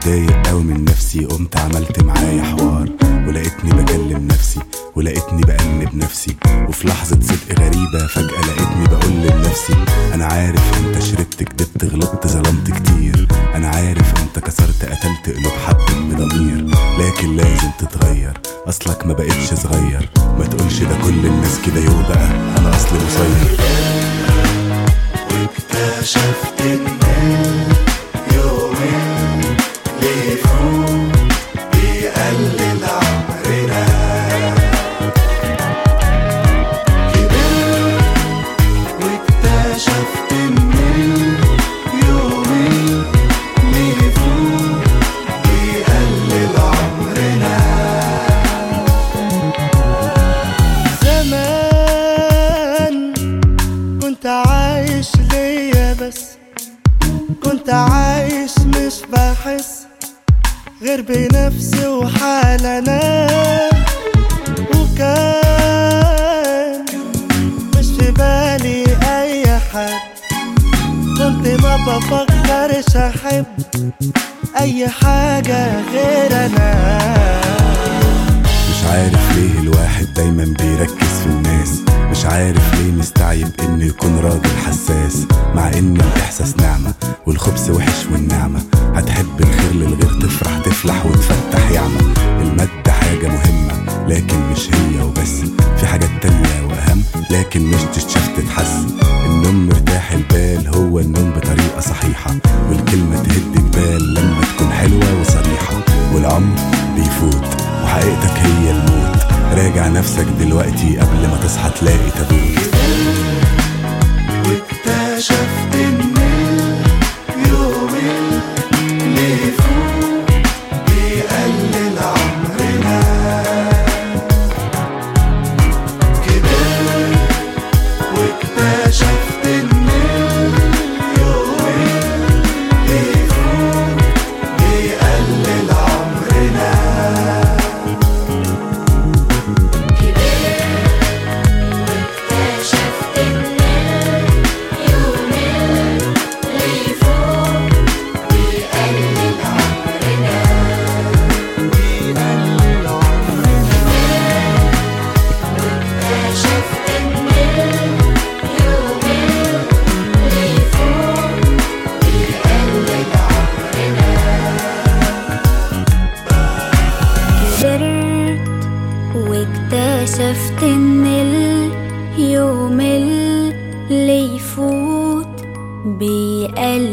متضايق قوي من نفسي قمت عملت معايا حوار ولقيتني بكلم نفسي ولقيتني بأنب نفسي وفي لحظة صدق غريبة فجأة لقيتني بقول لنفسي أنا عارف أنت شربت كدبت غلطت ظلمت كتير أنا عارف أنت كسرت قتلت قلوب حد بضمير لكن لازم تتغير أصلك ما بقتش صغير ما تقولش ده كل الناس كده يو بقى أنا أصلي قصير واكتشفت ان يومين اللي فوق بيقلل عمرنا كبرت واكتشفت ان يومين اللي فوق بيقلل عمرنا زمان كنت عايش ليا بس كنت عايش مش بحس غير بنفسي وحالنا وكان مش في بالي اي حد كنت ما بفكرش احب اي حاجة غير انا مش عارف ليه الواحد دايما بيركز في الناس مش عارف ليه مستعيب انه يكون راجل حساس مع ان الاحساس نعمة والخبز وحش والنعمة هتحب الخير للغير تفرح تفلح وتفتح يعمى المادة حاجة مهمة لكن مش هي وبس في حاجات تانية واهم لكن مش تتشاف تتحس النوم مرتاح البال هو النوم بطريقة صحيحة والكلمة تهد جبال لما تكون حلوة وصريحة والعمر بيفوت وحقيقتك هي الموت راجع نفسك دلوقتي قبل ما تصحى تلاقي تابوت واكتشفت ان يومين اللي فوق بيقلل عمرنا كبرت واكتشفت ان يومين اللي فوق بيقلل عمرنا اكتشفت ان يوم اللي فوق بيقلل عمرنا بيقلل عمرنا اكتشفت ان يوم اللي فوق بيقلل عمرنا كبرت واكتشفت ان اليوم اللي يفوت بيقلل